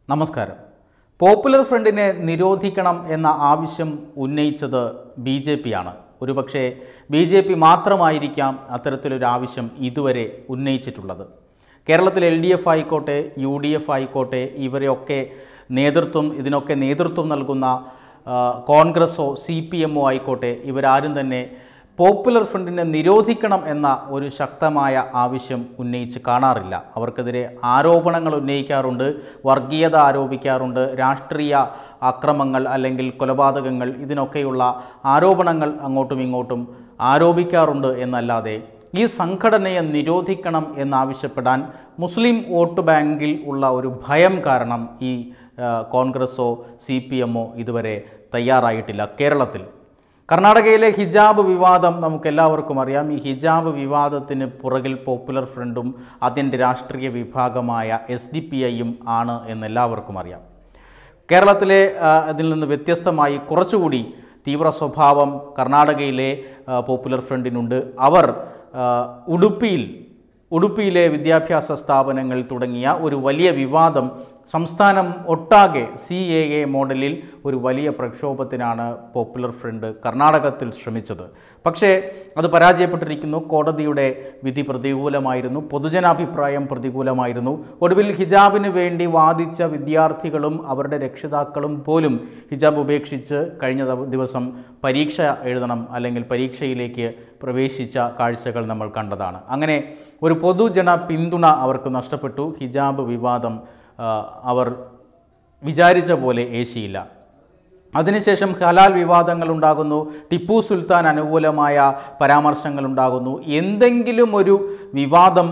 നമസ്കാരം പോപ്പുലർ ഫ്രണ്ടിനെ നിരോധിക്കണം എന്ന ആവശ്യം ഉന്നയിച്ചത് ബി ജെ പി ആണ് ഒരുപക്ഷെ ബി ജെ പി മാത്രമായിരിക്കാം അത്തരത്തിലൊരു ആവശ്യം ഇതുവരെ ഉന്നയിച്ചിട്ടുള്ളത് കേരളത്തിൽ എൽ ഡി എഫ് ആയിക്കോട്ടെ യു ഡി എഫ് ആയിക്കോട്ടെ ഇവരെയൊക്കെ നേതൃത്വം ഇതിനൊക്കെ നേതൃത്വം നൽകുന്ന ആ, കോൺഗ്രസ്സോ സി പി എമ്മോ ആയിക്കോട്ടെ ഇവരാരും തന്നെ പോപ്പുലർ ഫ്രണ്ടിനെ നിരോധിക്കണം എന്ന ഒരു ശക്തമായ ആവശ്യം ഉന്നയിച്ച് കാണാറില്ല അവർക്കെതിരെ ആരോപണങ്ങൾ ഉന്നയിക്കാറുണ്ട് വർഗീയത ആരോപിക്കാറുണ്ട് രാഷ്ട്രീയ അക്രമങ്ങൾ അല്ലെങ്കിൽ കൊലപാതകങ്ങൾ ഇതിനൊക്കെയുള്ള ആരോപണങ്ങൾ അങ്ങോട്ടും ഇങ്ങോട്ടും ആരോപിക്കാറുണ്ട് എന്നല്ലാതെ ഈ സംഘടനയെ നിരോധിക്കണം എന്നാവശ്യപ്പെടാൻ മുസ്ലിം വോട്ട് ബാങ്കിൽ ഉള്ള ഒരു ഭയം കാരണം ഈ ആ, കോൺഗ്രസ്സോ സി പി എമ്മോ ഇതുവരെ തയ്യാറായിട്ടില്ല കേരളത്തിൽ കർണാടകയിലെ ഹിജാബ് വിവാദം നമുക്കെല്ലാവർക്കും അറിയാം ഈ ഹിജാബ് വിവാദത്തിന് പുറകിൽ പോപ്പുലർ ഫ്രണ്ടും അതിൻ്റെ രാഷ്ട്രീയ വിഭാഗമായ എസ് ഡി പി ഐയും ആണ് എന്നെല്ലാവർക്കും അറിയാം കേരളത്തിലെ ആ, ഇതിൽ നിന്ന് വ്യത്യസ്തമായി കുറച്ചുകൂടി തീവ്ര സ്വഭാവം കർണാടകയിലെ ആ, പോപ്പുലർ ഫ്രണ്ടിനുണ്ട് അവർ ആ, ഉടുപ്പിയിൽ ഉടുപ്പിയിലെ വിദ്യാഭ്യാസ സ്ഥാപനങ്ങൾ തുടങ്ങിയ ഒരു വലിയ വിവാദം സംസ്ഥാനം ഒട്ടാകെ സി എ എ മോഡലിൽ ഒരു വലിയ പ്രക്ഷോഭത്തിനാണ് പോപ്പുലർ ഫ്രണ്ട് കർണാടകത്തിൽ ശ്രമിച്ചത് പക്ഷേ അത് പരാജയപ്പെട്ടിരിക്കുന്നു കോടതിയുടെ വിധി പ്രതികൂലമായിരുന്നു പൊതുജനാഭിപ്രായം പ്രതികൂലമായിരുന്നു ഒടുവിൽ ഹിജാബിന് വേണ്ടി വാദിച്ച വിദ്യാർത്ഥികളും അവരുടെ രക്ഷിതാക്കളും പോലും ഹിജാബ് ഉപേക്ഷിച്ച് കഴിഞ്ഞ ദവ- ദിവസം പരീക്ഷ എഴുതണം അല്ലെങ്കിൽ പരീക്ഷയിലേക്ക് പ്രവേശിച്ച കാഴ്ചകൾ നമ്മൾ കണ്ടതാണ് അങ്ങനെ ഒരു പൊതുജന പിന്തുണ അവർക്ക് നഷ്ടപ്പെട്ടു ഹിജാബ് വിവാദം ആ, അവർ വിചാരിച്ച പോലെ ഏശിയില്ല അതിനുശേഷം ഹലാൽ വിവാദങ്ങൾ ഉണ്ടാകുന്നു ടിപ്പു സുൽത്താൻ അനുകൂലമായ പരാമർശങ്ങൾ ഉണ്ടാകുന്നു എന്തെങ്കിലും ഒരു വിവാദം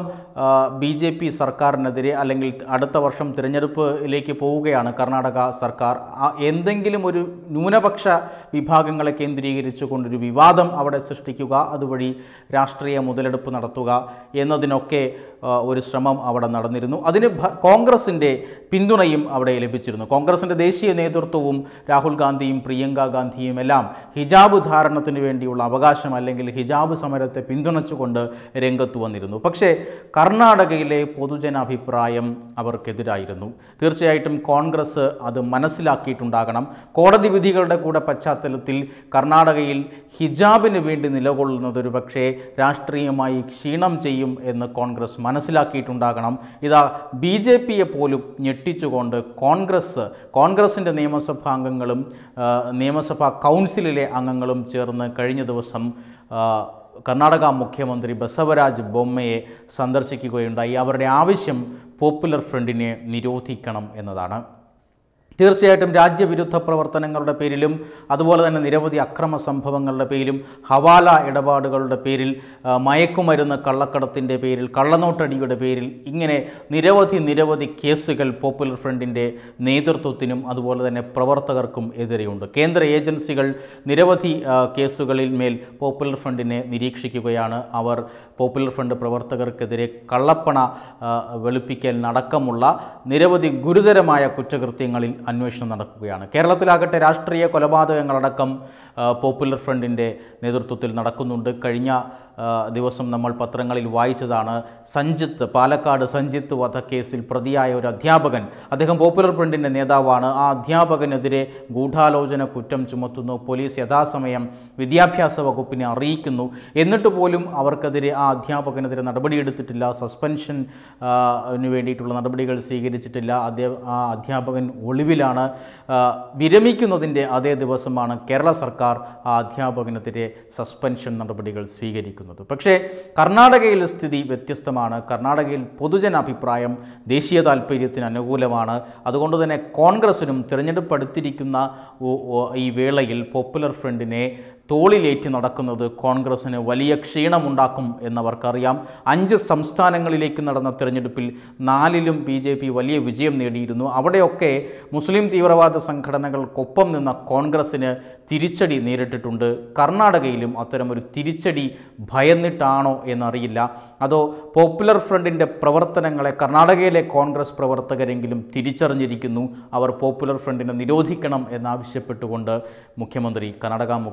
ബി ജെ പി സർക്കാരിനെതിരെ അല്ലെങ്കിൽ അടുത്ത വർഷം തിരഞ്ഞെടുപ്പിലേക്ക് പോവുകയാണ് കർണാടക സർക്കാർ ആ എന്തെങ്കിലും ഒരു ന്യൂനപക്ഷ വിഭാഗങ്ങളെ കേന്ദ്രീകരിച്ചു കൊണ്ടൊരു വിവാദം അവിടെ സൃഷ്ടിക്കുക അതുവഴി രാഷ്ട്രീയ മുതലെടുപ്പ് നടത്തുക എന്നതിനൊക്കെ ആ, ഒരു ശ്രമം അവിടെ നടന്നിരുന്നു അതിന് ഭ- കോൺഗ്രസിൻ്റെ പിന്തുണയും അവിടെ ലഭിച്ചിരുന്നു കോൺഗ്രസിൻ്റെ ദേശീയ നേതൃത്വവും രാഹുൽ ഗാന്ധിയും പ്രിയങ്ക ഗാന്ധിയും എല്ലാം ഹിജാബ് ധാരണത്തിന് വേണ്ടിയുള്ള അവകാശം അല്ലെങ്കിൽ ഹിജാബ് സമരത്തെ പിന്തുണച്ചുകൊണ്ട് രംഗത്ത് വന്നിരുന്നു പക്ഷേ കർണാടകയിലെ പൊതുജനാഭിപ്രായം അവർക്കെതിരായിരുന്നു തീർച്ചയായിട്ടും കോൺഗ്രസ് അത് മനസ്സിലാക്കിയിട്ടുണ്ടാകണം കോടതി വിധികളുടെ കൂടെ പശ്ചാത്തലത്തിൽ കർണാടകയിൽ ഹിജാബിന് വേണ്ടി നിലകൊള്ളുന്നത് ഒരു പക്ഷേ രാഷ്ട്രീയമായി ക്ഷീണം ചെയ്യും എന്ന് കോൺഗ്രസ് മനസ്സിലാക്കിയിട്ടുണ്ടാകണം ഇതാ ബി ജെ പിയെ പോലും ഞെട്ടിച്ചുകൊണ്ട് കോൺഗ്രസ് കോൺഗ്രസിൻ്റെ നിയമസഭാ അംഗങ്ങളും ആ, നിയമസഭാ കൗൺസിലിലെ അംഗങ്ങളും ചേർന്ന് കഴിഞ്ഞ ദിവസം ആ, കർണാടക മുഖ്യമന്ത്രി ബസവരാജ് ബൊമ്മയെ സന്ദർശിക്കുകയുണ്ടായി അവരുടെ ആവശ്യം പോപ്പുലർ ഫ്രണ്ടിനെ നിരോധിക്കണം എന്നതാണ് തീർച്ചയായിട്ടും രാജ്യവിരുദ്ധ പ്രവർത്തനങ്ങളുടെ പേരിലും അതുപോലെ തന്നെ നിരവധി അക്രമ സംഭവങ്ങളുടെ പേരിലും ഹവാല ഇടപാടുകളുടെ പേരിൽ ആ, മയക്കുമരുന്ന് കള്ളക്കടത്തിൻ്റെ പേരിൽ കള്ളനോട്ടടിയുടെ പേരിൽ ഇങ്ങനെ നിരവധി നിരവധി കേസുകൾ പോപ്പുലർ ഫ്രണ്ടിൻ്റെ നേതൃത്വത്തിനും അതുപോലെ തന്നെ പ്രവർത്തകർക്കും എതിരെയുണ്ട് കേന്ദ്ര ഏജൻസികൾ നിരവധി ആ, കേസുകളിൽ മേൽ പോപ്പുലർ ഫ്രണ്ടിനെ നിരീക്ഷിക്കുകയാണ് അവർ പോപ്പുലർ ഫ്രണ്ട് പ്രവർത്തകർക്കെതിരെ കള്ളപ്പണ ആ, വെളുപ്പിക്കലിനടക്കമുള്ള നിരവധി ഗുരുതരമായ കുറ്റകൃത്യങ്ങളിൽ അന്വേഷണം നടക്കുകയാണ് കേരളത്തിലാകട്ടെ രാഷ്ട്രീയ കൊലപാതകങ്ങളടക്കം ആ, പോപ്പുലർ ഫ്രണ്ടിൻ്റെ നേതൃത്വത്തിൽ നടക്കുന്നുണ്ട് കഴിഞ്ഞ ആ, ദിവസം നമ്മൾ പത്രങ്ങളിൽ വായിച്ചതാണ് സഞ്ജിത്ത് പാലക്കാട് സഞ്ജിത്ത് വധക്കേസിൽ പ്രതിയായ ഒരു അധ്യാപകൻ അദ്ദേഹം പോപ്പുലർ ഫ്രണ്ടിൻ്റെ നേതാവാണ് ആ അധ്യാപകനെതിരെ ഗൂഢാലോചന കുറ്റം ചുമത്തുന്നു പോലീസ് യഥാസമയം വിദ്യാഭ്യാസ വകുപ്പിനെ അറിയിക്കുന്നു എന്നിട്ട് പോലും അവർക്കെതിരെ ആ അധ്യാപകനെതിരെ നടപടിയെടുത്തിട്ടില്ല സസ്പെൻഷൻ ആ, ന് വേണ്ടിയിട്ടുള്ള നടപടികൾ സ്വീകരിച്ചിട്ടില്ല അദ്ദേഹം ആ അധ്യാപകൻ ഒളിവിലാണ് ആ, വിരമിക്കുന്നതിൻ്റെ അതേ ദിവസമാണ് കേരള സർക്കാർ ആ അധ്യാപകനെതിരെ സസ്പെൻഷൻ നടപടികൾ സ്വീകരിക്കുന്നത് പക്ഷേ കർണാടകയിലെ സ്ഥിതി വ്യത്യസ്തമാണ് കർണാടകയിൽ പൊതുജനാഭിപ്രായം ദേശീയ താല്പര്യത്തിന് അനുകൂലമാണ് അതുകൊണ്ട് തന്നെ കോൺഗ്രസിനും തിരഞ്ഞെടുപ്പ് അടുത്തിരിക്കുന്ന ഒ- ഒ- ഈ വേളയിൽ പോപ്പുലർ ഫ്രണ്ടിനെ തോളിലേറ്റി നടക്കുന്നത് കോൺഗ്രസ്സിന് വലിയ ക്ഷീണമുണ്ടാക്കും എന്നവർക്കറിയാം അഞ്ച് സംസ്ഥാനങ്ങളിലേക്ക് നടന്ന തിരഞ്ഞെടുപ്പിൽ നാലിലും ബി ജെ പി വലിയ വിജയം നേടിയിരുന്നു അവിടെയൊക്കെ മുസ്ലിം തീവ്രവാദ സംഘടനകൾക്കൊപ്പം നിന്ന കോൺഗ്രസ്സിന് തിരിച്ചടി നേരിട്ടിട്ടുണ്ട് കർണാടകയിലും അത്തരമൊരു തിരിച്ചടി ഭയന്നിട്ടാണോ എന്നറിയില്ല അതോ പോപ്പുലർ ഫ്രണ്ടിൻ്റെ പ്രവർത്തനങ്ങളെ കർണാടകയിലെ കോൺഗ്രസ് പ്രവർത്തകരെങ്കിലും തിരിച്ചറിഞ്ഞിരിക്കുന്നു അവർ പോപ്പുലർ ഫ്രണ്ടിനെ നിരോധിക്കണം എന്നാവശ്യപ്പെട്ടുകൊണ്ട് മുഖ്യമന്ത്രി കർണാടക മുഖ്യമന്ത്രി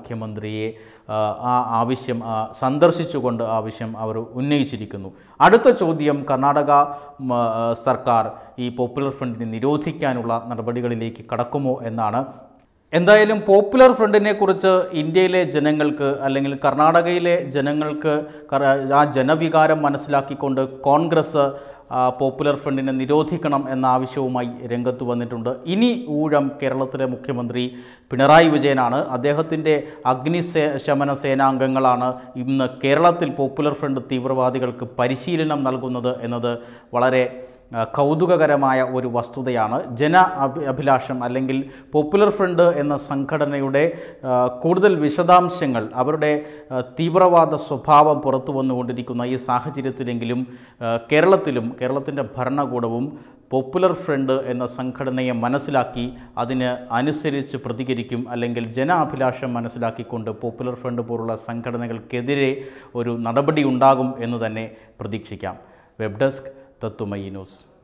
മുഖ്യമന്ത്രിയെ ആ, ആ ആവശ്യം ആ, സന്ദർശിച്ചുകൊണ്ട് ആവശ്യം അവർ ഉന്നയിച്ചിരിക്കുന്നു അടുത്ത ചോദ്യം കർണാടക ഉം, ആ, സർക്കാർ ഈ പോപ്പുലർ ഫ്രണ്ടിനെ നിരോധിക്കാനുള്ള നടപടികളിലേക്ക് കടക്കുമോ എന്നാണ് എന്തായാലും പോപ്പുലർ ഫ്രണ്ടിനെ കുറിച്ച് ഇന്ത്യയിലെ ജനങ്ങൾക്ക് അല്ലെങ്കിൽ കർണാടകയിലെ ജനങ്ങൾക്ക് കറ- ആ ജനവികാരം മനസ്സിലാക്കിക്കൊണ്ട് കോൺഗ്രസ് ആ, പോപ്പുലർ ഫ്രണ്ടിനെ നിരോധിക്കണം എന്ന ആവശ്യവുമായി രംഗത്ത് വന്നിട്ടുണ്ട് ഇനി ഊഴം കേരളത്തിലെ മുഖ്യമന്ത്രി പിണറായി വിജയനാണ് അദ്ദേഹത്തിൻ്റെ അഗ്നിസേ ശമന സേനാംഗങ്ങളാണ് ഇന്ന് കേരളത്തിൽ പോപ്പുലർ ഫ്രണ്ട് തീവ്രവാദികൾക്ക് പരിശീലനം നൽകുന്നത് എന്നത് വളരെ ആ, കൗതുകകരമായ ഒരു വസ്തുതയാണ് ജന അഭി അഭിലാഷം അല്ലെങ്കിൽ പോപ്പുലർ ഫ്രണ്ട് എന്ന സംഘടനയുടെ ആ, കൂടുതൽ വിശദാംശങ്ങൾ അവരുടെ ആ, തീവ്രവാദ സ്വഭാവം പുറത്തു വന്നുകൊണ്ടിരിക്കുന്ന ഈ സാഹചര്യത്തിലെങ്കിലും ആ, കേരളത്തിലും കേരളത്തിൻ്റെ ഭരണകൂടവും പോപ്പുലർ ഫ്രണ്ട് എന്ന സംഘടനയെ മനസ്സിലാക്കി അതിന് അനുസരിച്ച് പ്രതികരിക്കും അല്ലെങ്കിൽ ജനാഭിലാഷം മനസ്സിലാക്കിക്കൊണ്ട് പോപ്പുലർ ഫ്രണ്ട് പോലുള്ള സംഘടനകൾക്കെതിരെ ഒരു നടപടി ഉണ്ടാകും എന്ന് തന്നെ പ്രതീക്ഷിക്കാം വെബ് ഡെസ്ക് തത്തുമയി ന്യൂസ്